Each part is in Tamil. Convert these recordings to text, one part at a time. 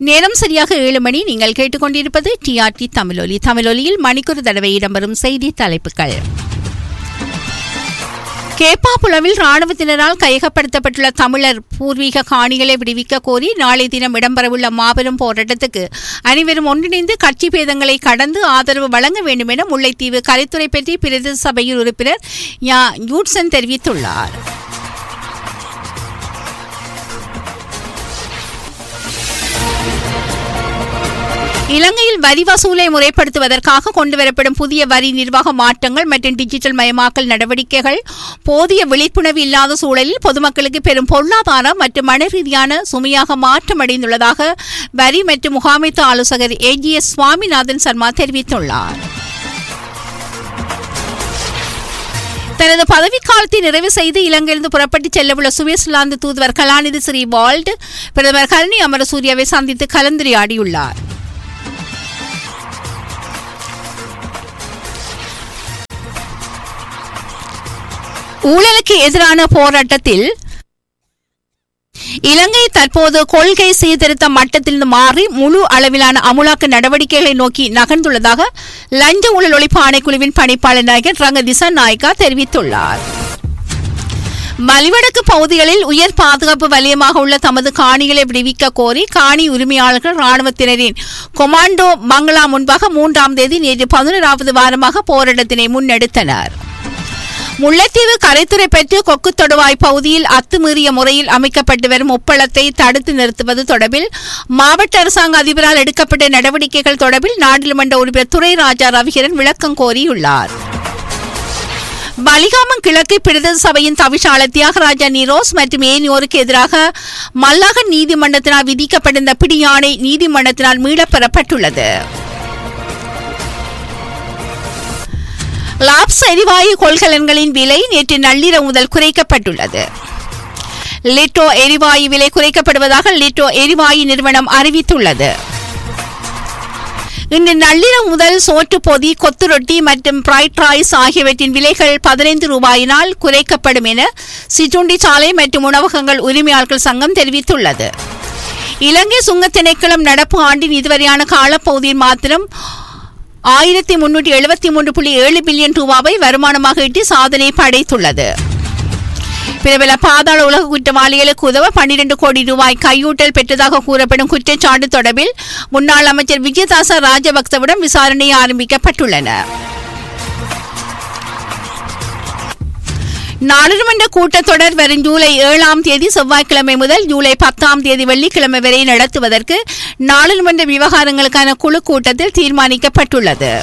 நேரம் சரியாக ஏழு மணி நீங்கள் கேட்டுக்கொண்டிருப்பது டிஆர்டி தமிழொலி தமிழொலியில் மணிக்கொரு தடவை இடம்பெறும் செய்தி தலைப்புகள் கேப்பாப்புலவில் ராணுவத்தினரால் கையகப்படுத்தப்பட்டுள்ள தமிழர் பூர்வீக காணிகளை விடுவிக்க கோரி நாளை தினம் இடம்பெறவுள்ள மாபெரும் போராட்டத்துக்கு அனைவரும் ஒன்றிணைந்து கட்சி பேதங்களை கடந்து ஆதரவு வழங்க வேண்டும் என முல்லைத்தீவு கலைத்துறை பற்றி பிரதேச சபையில் உறுப்பினர் யா யூட்சன் தெரிவித்துள்ளார் இலங்கையில் வரி வசூலை முறைப்படுத்துவதற்காக கொண்டுவரப்படும் புதிய வரி நிர்வாக மாற்றங்கள் மற்றும் டிஜிட்டல் மயமாக்கல் நடவடிக்கைகள் போதிய விழிப்புணர்வு இல்லாத சூழலில் பொதுமக்களுக்கு பெரும் பொருளாதார மற்றும் மன ரீதியான சுமையாக மாற்றமடைந்துள்ளதாக வரி மற்றும் முகாமைத்துவ ஆலோசகர் ஏஜிஎஸ் சுவாமிநாதன் சர்மா தெரிவித்துள்ளார் தனது பதவிக்காலத்தை நிறைவு செய்து இலங்கையிலிருந்து புறப்பட்டு செல்லவுள்ள சுவிட்சர்லாந்து தூதுவர் கலாநிதி ஸ்ரீ வால்ட் பிரதமர் கருணி அமரசூரியாவை சந்தித்து கலந்துரையாடியுள்ளார் ஊழலுக்கு எதிரான போராட்டத்தில் இலங்கை தற்போது கொள்கை சீர்திருத்த மட்டத்திலிருந்து மாறி முழு அளவிலான அமுலாக்க நடவடிக்கைகளை நோக்கி நகர்ந்துள்ளதாக லஞ்ச ஊழல் ஒழிப்பு ஆணைக்குழுவின் பணிப்பாளர் நாயகர் ரங்க திசா நாயக்கா தெரிவித்துள்ளார் மலிவடக்கு பகுதிகளில் உயர் பாதுகாப்பு வலயமாக உள்ள தமது காணிகளை விடுவிக்க கோரி காணி உரிமையாளர்கள் ராணுவத்தினரின் கொமாண்டோ மங்களா முன்பாக மூன்றாம் தேதி நேற்று பதினோராவது வாரமாக போராட்டத்தினை முன்னெடுத்தனர் முல்லைத்தீவு கரைத்துறை பெற்று கொக்கு தொடுவாய் பகுதியில் அத்துமீறிய முறையில் அமைக்கப்பட்டு வரும் உப்பளத்தை தடுத்து நிறுத்துவது தொடர்பில் மாவட்ட அரசாங்க அதிபரால் எடுக்கப்பட்ட நடவடிக்கைகள் தொடர்பில் நாடாளுமன்ற உறுப்பினர் துரை ராஜா ரவிகரன் விளக்கம் கோரியுள்ளார் பலிகாமம் கிழக்கு பிரதேச சபையின் தவிசாளர் தியாகராஜா நிரோஸ் மற்றும் ஏனியோருக்கு எதிராக மல்லாக நீதிமன்றத்தினால் விதிக்கப்பட்டிருந்த பிடியாணை நீதிமன்றத்தினால் மீளப்பெறப்பட்டுள்ளது லாப்ஸ் எரிவாயு கொள்கலன்களின் விலை நேற்று நள்ளிரவு முதல் குறைக்கப்பட்டுள்ளது லிட்டோ எரிவாயு விலை குறைக்கப்படுவதாக லிட்டோ எரிவாயு நிறுவனம் அறிவித்துள்ளது இன்று நள்ளிரவு முதல் சோற்று பொதி கொத்து ரொட்டி மற்றும் பிரைட் ரைஸ் ஆகியவற்றின் விலைகள் பதினைந்து ரூபாயினால் குறைக்கப்படும் என சிற்றுண்டி சாலை மற்றும் உணவகங்கள் உரிமையாளர்கள் சங்கம் தெரிவித்துள்ளது இலங்கை சுங்க திணைக்களம் நடப்பு ஆண்டின் இதுவரையான காலப்பகுதியில் மாத்திரம் ஆயிரத்தி முன்னூற்றி எழுபத்தி மூன்று புள்ளி ஏழு பில்லியன் ரூபாவை வருமானமாக ஈட்டி சாதனை படைத்துள்ளது பிரபல பாதாள உலக குற்றவாளிகளுக்கு உதவ பன்னிரண்டு கோடி ரூபாய் கையூட்டல் பெற்றதாக கூறப்படும் குற்றச்சாட்டு தொடர்பில் முன்னாள் அமைச்சர் விஜயதாச ராஜபக்சவிடம் விசாரணை ஆரம்பிக்கப்பட்டுள்ளன நாடாளுமன்ற கூட்டத்தொடர் வரும் ஜூலை ஏழாம் தேதி செவ்வாய்க்கிழமை முதல் ஜூலை பத்தாம் தேதி வெள்ளிக்கிழமை வரை நடத்துவதற்கு நாடாளுமன்ற விவகாரங்களுக்கான குழு கூட்டத்தில் தீர்மானிக்கப்பட்டுள்ளது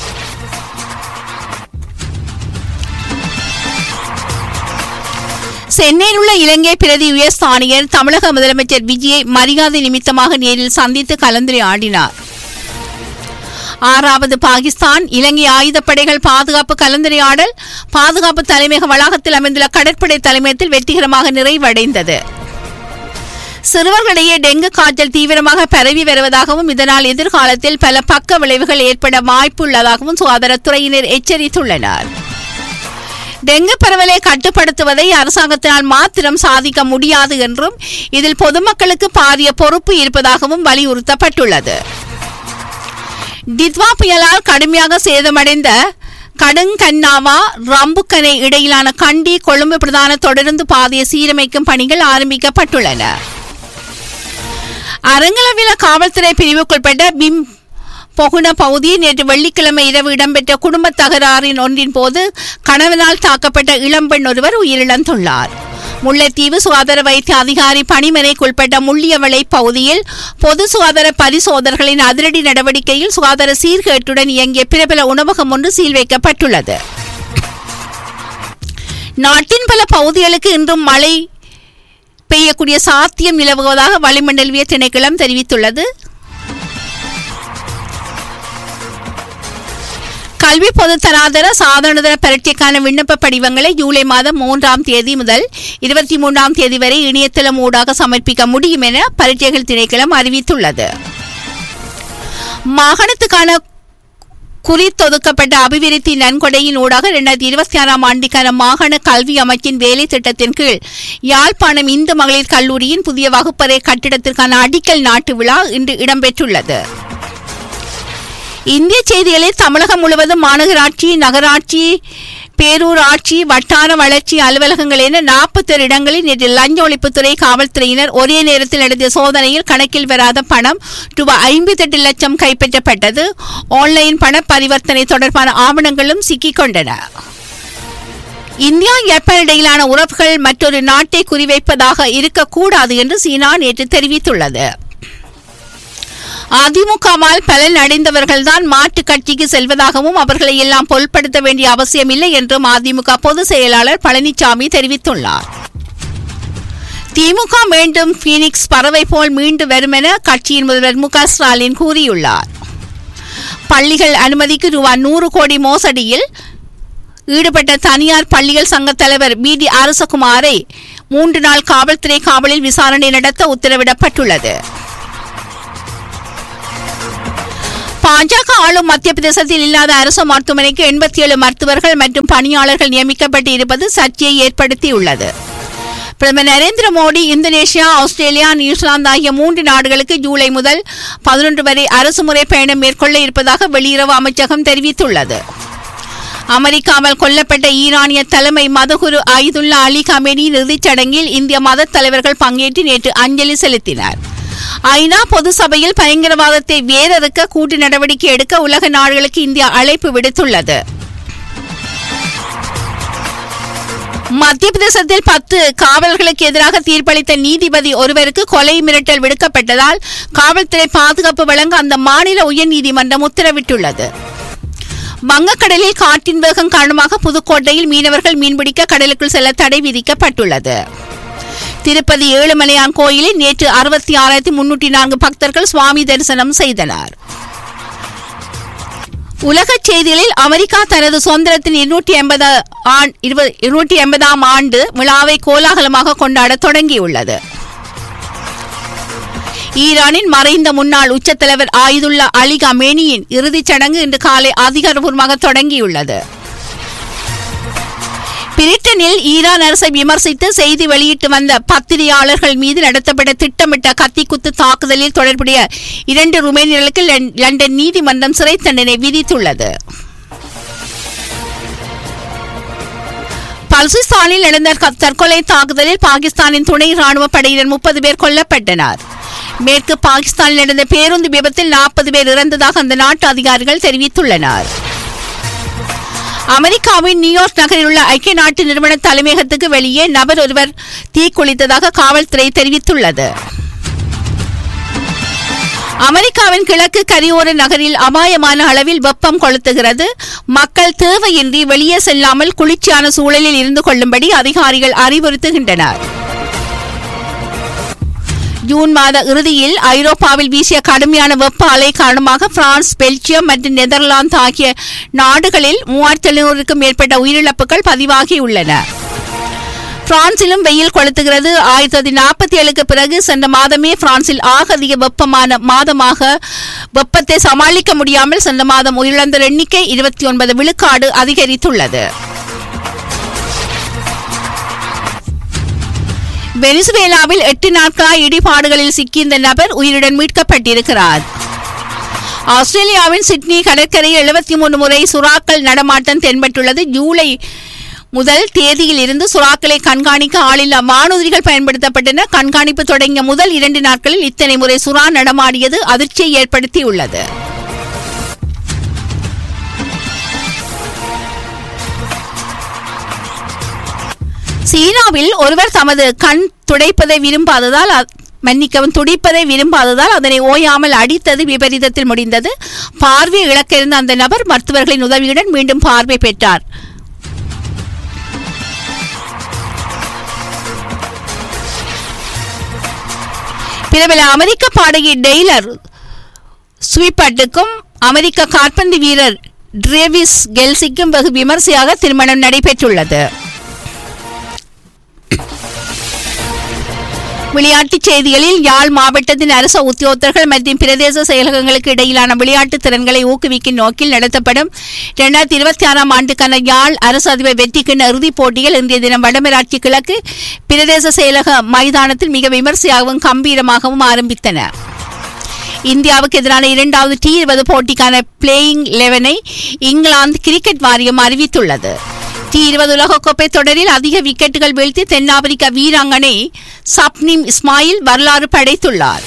சென்னையில் உள்ள இலங்கை பிரதி யுஎஸ் ஆணையர் தமிழக முதலமைச்சர் விஜயை மரியாதை நிமித்தமாக நேரில் சந்தித்து கலந்துரையாடினார் ஆறாவது பாகிஸ்தான் இலங்கை ஆயுதப்படைகள் பாதுகாப்பு கலந்துரையாடல் பாதுகாப்பு தலைமையக வளாகத்தில் அமைந்துள்ள கடற்படை தலைமையத்தில் வெற்றிகரமாக நிறைவடைந்தது சிறுவர்களிடையே டெங்கு காய்ச்சல் தீவிரமாக பரவி வருவதாகவும் இதனால் எதிர்காலத்தில் பல பக்க விளைவுகள் ஏற்பட வாய்ப்புள்ளதாகவும் சுகாதாரத்துறையினர் எச்சரித்துள்ளனர் டெங்கு பரவலை கட்டுப்படுத்துவதை அரசாங்கத்தினால் மாத்திரம் சாதிக்க முடியாது என்றும் இதில் பொதுமக்களுக்கு பாரிய பொறுப்பு இருப்பதாகவும் வலியுறுத்தப்பட்டுள்ளது டித்வா புயலால் கடுமையாக சேதமடைந்த கடுங்கன்னாவா ரம்புக்கனை இடையிலான கண்டி கொழும்பு பிரதான தொடர்ந்து பாதையை சீரமைக்கும் பணிகள் ஆரம்பிக்கப்பட்டுள்ளன அரங்கலவில காவல்துறை பிரிவுக்குட்பட்ட பிம் பொகுன பகுதியில் நேற்று வெள்ளிக்கிழமை இரவு இடம்பெற்ற குடும்ப தகராறின் ஒன்றின் போது கணவனால் தாக்கப்பட்ட இளம்பெண் ஒருவர் உயிரிழந்துள்ளார் முல்லைத்தீவு சுகாதார வைத்திய அதிகாரி பணிமனைக்குட்பட்ட முள்ளியவளை பகுதியில் பொது சுகாதார பரிசோதனைகளின் அதிரடி நடவடிக்கையில் சுகாதார சீர்கேட்டுடன் இயங்கிய பிரபல உணவகம் ஒன்று சீல் வைக்கப்பட்டுள்ளது நாட்டின் பல பகுதிகளுக்கு இன்றும் மழை பெய்யக்கூடிய சாத்தியம் நிலவுவதாக வளிமண்டலவிய திணைக்களம் தெரிவித்துள்ளது கல்வி பொதுத்தராதர சாதாரணதர பரீட்சைக்கான விண்ணப்ப படிவங்களை ஜூலை மாதம் மூன்றாம் தேதி முதல் இருபத்தி மூன்றாம் தேதி வரை இணையதளம் ஊடாக சமர்ப்பிக்க முடியும் என பரீட்சைகள் திணைக்களம் அறிவித்துள்ளது மாகாணத்துக்கான குறித்தொதுக்கப்பட்ட அபிவிருத்தி நன்கொடையின் ஊடாக இரண்டாயிரத்தி இருபத்தி ஆறாம் ஆண்டுக்கான மாகாண கல்வி அமைச்சின் வேலை திட்டத்தின் கீழ் யாழ்ப்பாணம் இந்து மகளிர் கல்லூரியின் புதிய வகுப்பறை கட்டிடத்திற்கான அடிக்கல் நாட்டு விழா இன்று இடம்பெற்றுள்ளது இந்திய செய்திகளில் தமிழகம் முழுவதும் மாநகராட்சி நகராட்சி பேரூராட்சி வட்டார வளர்ச்சி அலுவலகங்கள் என நாற்பத்தொரு இடங்களில் நேற்று லஞ்ச ஒழிப்புத்துறை காவல்துறையினர் ஒரே நேரத்தில் நடத்திய சோதனையில் கணக்கில் வராத பணம் ரூபாய் ஐம்பத்தெட்டு லட்சம் கைப்பற்றப்பட்டது ஆன்லைன் பண பரிவர்த்தனை தொடர்பான ஆவணங்களும் சிக்கிக் கொண்டன இந்தியா ஜப்பான் இடையிலான உறவுகள் மற்றொரு நாட்டை குறிவைப்பதாக இருக்கக்கூடாது என்று சீனா நேற்று தெரிவித்துள்ளது அதிமுகவால் பலன் அடைந்தவர்கள்தான் மாற்றுக் கட்சிக்கு செல்வதாகவும் அவர்களை எல்லாம் பொருட்படுத்த வேண்டிய அவசியமில்லை என்றும் அதிமுக பொதுச் செயலாளர் பழனிசாமி தெரிவித்துள்ளார் திமுக மீண்டும் பீனிக்ஸ் பறவை போல் மீண்டு வரும் என கட்சியின் முதல்வர் மு க ஸ்டாலின் கூறியுள்ளார் பள்ளிகள் அனுமதிக்கு ரூபாய் நூறு கோடி மோசடியில் ஈடுபட்ட தனியார் பள்ளிகள் சங்க தலைவர் பி டி அரசகுமாரை மூன்று நாள் காவல்துறை காவலில் விசாரணை நடத்த உத்தரவிடப்பட்டுள்ளது பாஜக ஆளும் மத்திய பிரதேசத்தில் இல்லாத அரசு மருத்துவமனைக்கு எண்பத்தி ஏழு மருத்துவர்கள் மற்றும் பணியாளர்கள் நியமிக்கப்பட்டு இருப்பது சர்ச்சையை ஏற்படுத்தியுள்ளது பிரதமர் Narendra Modi Indonesia Australia New Zealand ஆகிய மூன்று நாடுகளுக்கு ஜூலை முதல் பதினொன்று வரை அரசுமுறை பயணம் மேற்கொள்ள இருப்பதாக வெளியுறவு அமைச்சகம் தெரிவித்துள்ளது அமெரிக்காவில் கொல்லப்பட்ட ஈரானிய தலைமை மதகுரு ஐதுல்லா அலி கமேனியின் இறுதிச் சடங்கில் இந்திய மத தலைவர்கள் பங்கேற்று நேற்று அஞ்சலி செலுத்தினர் ஐநா பொது சபையில் பயங்கரவாதத்தை வேரறுக்க கூட்டு நடவடிக்கை எடுக்க உலக நாடுகளுக்கு இந்தியா அழைப்பு விடுத்துள்ளது மத்திய பிரதேசத்தில் பத்து காவலர்களுக்கு எதிராக தீர்ப்பளித்த நீதிபதி ஒருவருக்கு கொலை மிரட்டல் விடுக்கப்பட்டதால் காவல்துறை பாதுகாப்பு வழங்க அந்த மாநில உயர்நீதிமன்றம் உத்தரவிட்டுள்ளது வங்கக்கடலில் காற்றின் வேகம் காரணமாக புதுக்கோட்டையில் மீனவர்கள் மீன்பிடிக்க கடலுக்குள் செல்ல தடை விதிக்கப்பட்டுள்ளது திருப்பதி ஏழுமலையான் கோயிலில் நேற்று அறுபத்தி ஆறாயிரத்தி முன்னூற்றி நான்கு பக்தர்கள் சுவாமி தரிசனம் செய்தனர் உலக செய்திகளில் அமெரிக்கா தனது சுதந்திரத்தின் இருநூற்றி எண்பது இருநூற்றி எண்பதாம் ஆண்டு விழாவை கோலாகலமாக கொண்டாட தொடங்கியுள்ளது ஈரானின் மறைந்த முன்னாள் உச்சத்தலைவர் ஆயுதுல்லா அலி கமேனியின் இறுதிச் சடங்கு இன்று காலை அதிகாரப்பூர்வமாக தொடங்கியுள்ளது பிரிட்டனில் ஈரான் அரசை விமர்சித்து செய்தி வெளியிட்டு வந்த பத்திரிகையாளர்கள் மீது நடத்தப்பட்ட திட்டமிட்ட கத்திக்குத்து தாக்குதலில் தொடர்புடைய இரண்டு ருமேனியர்களுக்கு லண்டன் நீதிமன்றம் சிறை தண்டனை விதித்துள்ளது பல்சிஸ்தானில் நடந்த தற்கொலை தாக்குதலில் பாகிஸ்தானின் துணை ராணுவ படையினர் முப்பது பேர் கொல்லப்பட்டனர் மேற்கு பாகிஸ்தானில் நடந்த பேருந்து விபத்தில் நாற்பது பேர் இறந்ததாக அந்த நாட்டு அதிகாரிகள் தெரிவித்துள்ளனர் அமெரிக்காவின் நியூயார்க் நகரில் உள்ள ஐக்கிய நாட்டு நிறுவன தலைமையகத்துக்கு வெளியே நபர் ஒருவர் தீக்குளித்ததாக காவல்துறை தெரிவித்துள்ளது அமெரிக்காவின் கிழக்கு கரியோர நகரில் அபாயமான அளவில் வெப்பம் கொளுத்துகிறது மக்கள் தேவையின்றி வெளியே செல்லாமல் குளிர்ச்சியான சூழலில் இருந்து கொள்ளும்படி அதிகாரிகள் அறிவுறுத்துகின்றனர் ஜூன் மாத இறுதியில் ஐரோப்பாவில் வீசிய கடுமையான வெப்ப அலை காரணமாக பிரான்ஸ் பெல்ஜியம் மற்றும் நெதர்லாந்து ஆகிய நாடுகளில் மூவாயிரத்தி எழுநூறுக்கும் மேற்பட்ட உயிரிழப்புகள் பதிவாகியுள்ளன பிரான்சிலும் வெயில் கொளுத்துகிறது ஆயிரத்தி தொள்ளாயிரத்தி நாற்பத்தி ஏழுக்கு பிறகு சென்ற மாதமே பிரான்சில் ஆக அதிக வெப்பமான மாதமாக வெப்பத்தை சமாளிக்க முடியாமல் சென்ற மாதம் உயிரிழந்த எண்ணிக்கை இருபத்தி ஒன்பது விழுக்காடு அதிகரித்துள்ளது வெனிசுவேலாவில் எட்டு நாட்களாய் இடிபாடுகளில் சிக்கிய இந்த நபர் உயிருடன் மீட்கப்பட்டிருக்கிறார் ஆஸ்திரேலியாவின் சிட்னி கடற்கரையில் எழுபத்தி மூன்று முறை சுறாக்கள் நடமாட்டம் தென்பட்டுள்ளது ஜூலை முதல் தேதியில் இருந்து சுறாக்களை கண்காணிக்க ஆளில்லா வானூர்திகள் பயன்படுத்தப்பட்டன கண்காணிப்பு தொடங்கிய முதல் இரண்டு நாட்களில் இத்தனை முறை சுறா நடமாடியது அதிர்ச்சியை ஏற்படுத்தியுள்ளது சீனாவில் ஒருவர் தமது கண் துடைப்பதை விரும்பாததால் அ- மன்னிக்கவும் துடிப்பதை விரும்பாததால் அதனை ஓயாமல் அடித்தது விபரீதத்தில் முடிந்தது பார்வை இழக்க இருந்த அந்த நபர் மருத்துவர்களின் உதவியுடன் மீண்டும் பார்வை பெற்றார் பிரபல அமெரிக்க பாடகி டெய்லர் ஸ்வீப்பட்டுக்கும் அமெரிக்க காற்பந்து வீரர் ட்ரேவிஸ் கெல்சிக்கும் வெகு விமர்சையாக திருமணம் நடைபெற்றுள்ளது விளையாட்டுச் செய்திகளில் யாழ் மாவட்டத்தின் அரச உத்தியோகத்தர்கள் மற்றும் பிரதேச செயலகங்களுக்கு இடையிலான விளையாட்டு திறன்களை ஊக்குவிக்கும் நோக்கில் நடத்தப்படும் இரண்டாயிரத்தி இருபத்தி ஆறாம் ஆண்டுக்கான யாழ் அரசு அதிபர் வெற்றிக்கிண இறுதிப் போட்டிகள் இன்றைய தினம் வடமராட்சி கிழக்கு பிரதேச செயலக மைதானத்தில் மிக விமர்சையாகவும் கம்பீரமாகவும் ஆரம்பித்தன இந்தியாவுக்கு எதிரான இரண்டாவது டி இருபது போட்டிக்கான பிளேயிங் லெவனை இங்கிலாந்து கிரிக்கெட் வாரியம் அறிவித்துள்ளது டி இருபது உலகக்கோப்பை தொடரில் அதிக விக்கெட்டுகள் வீழ்த்தி தென்னாப்பிரிக்க வீராங்கனை சப்னிம் இஸ்மாயில் வரலாறு படைத்துள்ளார்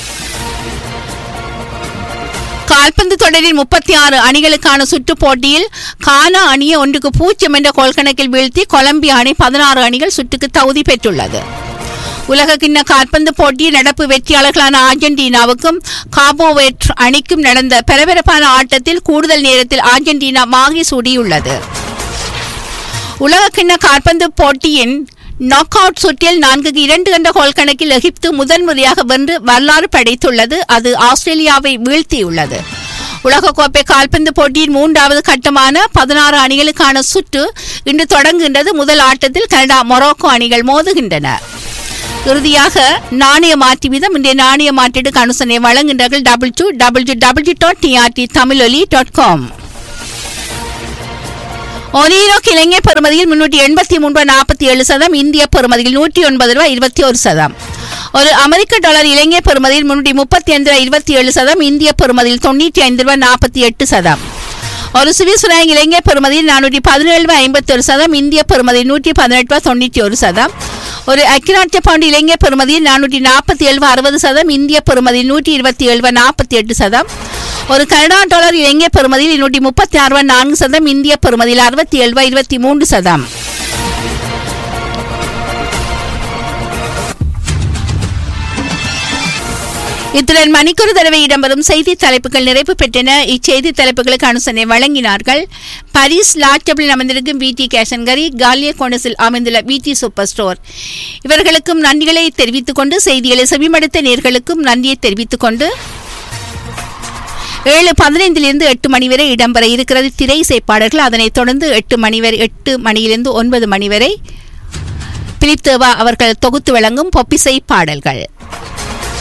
கால்பந்து தொடரில் முப்பத்தி ஆறு அணிகளுக்கான சுற்றுப் போட்டியில் கானா அணியை ஒன்றுக்கு பூஜ்ஜியம் என்ற கோல் கணக்கில் வீழ்த்தி கொலம்பியா அணி பதினாறு அணிகள் சுற்றுக்கு தகுதி பெற்றுள்ளது உலக கிண்ண கால்பந்து போட்டியில் நடப்பு வெற்றியாளர்களான அர்ஜென்டினாவுக்கும் காபோவேட் அணிக்கும் நடந்த பரபரப்பான ஆட்டத்தில் கூடுதல் நேரத்தில் அர்ஜென்டினா மாகி சூடியுள்ளது உலக கிண்ண கால்பந்து போட்டியின் நாக் அவுட் சுற்றில் நான்குக்கு இரண்டு என்ற கோல் கணக்கில் எகிப்து முதன்முறையாக வென்று வரலாறு படைத்துள்ளது அது ஆஸ்திரேலியாவை வீழ்த்தியுள்ளது உலகக்கோப்பை கால்பந்து போட்டியின் மூன்றாவது கட்டமான பதினாறு அணிகளுக்கான சுற்று இன்று தொடங்குகின்றது முதல் ஆட்டத்தில் கனடா மொரோக்கோ அணிகள் மோதுகின்றன இறுதியாக நாணய மாற்று வீதம் இன்றைய நாணய மாற்றீடு அனுசனை வழங்குகின்றார்கள் double two double two double two dot TRT Tamiloli dot com ஒரீரோ கிழங்கை பெறுமதியில் முன்னூற்றி எண்பத்தி மூன்று நாற்பத்தி ஏழு சதம் இந்திய பெறுமதியில் நூற்றி ஒன்பது ரூபாய் இருபத்தி ஒரு சதம் ஒரு அமெரிக்க டாலர் இலங்கை பெறுமதியில் முன்னூற்றி முப்பத்தி ஐந்து ரூபாய் இருபத்தி ஏழு சதம் இந்திய பெறுமதியில் தொண்ணூற்றி ஐந்து ரூபாய் நாற்பத்தி எட்டு சதம் ஒரு சுவிஸ் ரேங்க் இலங்கை பெறுமதியில் நானூற்றி பதினேழு ரூபாய் ஐம்பத்தி ஒரு சதம் இந்திய பெறுமதியில் நூற்றி பதினெட்டு ரூபாய் தொண்ணூற்றி ஒரு சதம் ஒரு அக்கிராட்சிய பவுண்ட் இலங்கை பெறுமதியில் நானூற்றி நாற்பத்தி ஏழு அறுபது சதம் இந்திய பெறுமதியில் நூற்றி இருபத்தி ஏழு நாற்பத்தி எட்டு சதம் ஒரு கனடா டாலர் இலங்கை பெறுமதியில் நூற்றி முப்பத்தி ஆறு ரூபாய் நான்கு சதம் இந்திய பெறுமதியில் அறுபத்தி ஏழு ரூபாய் இருபத்தி மூன்று சதம் இத்துடன் மணிக்கொரு தடவை இடம்பெறும் செய்தி தலைப்புகள் நிறைவு பெற்றன இச்செய்தி தலைப்புகளுக்கு அனுசரணை வழங்கினார்கள் பாரிஸ் லாட்சபிள் அமைந்திருக்கும் பிடி கேஷன்கரி காலிய கோணஸில் அமைந்துள்ள பிடி சூப்பர் ஸ்டோர் இவர்களுக்கும் நன்றிகளை தெரிவித்துக் கொண்டு செய்திகளை செவிமடுத்த நேர்களுக்கும் நன்றியை தெரிவித்துக் கொண்டு ஏழு பதினைந்திலிருந்து எட்டு மணி வரை இடம்பெற இருக்கிறது திரை இசைப்பாடல்கள் அதனைத் தொடர்ந்து எட்டு மணி வரை எட்டு மணியிலிருந்து ஒன்பது மணி வரை பிலிப் தேவா அவர்கள் தொகுத்து வழங்கும் பொப்பிசை பாடல்கள்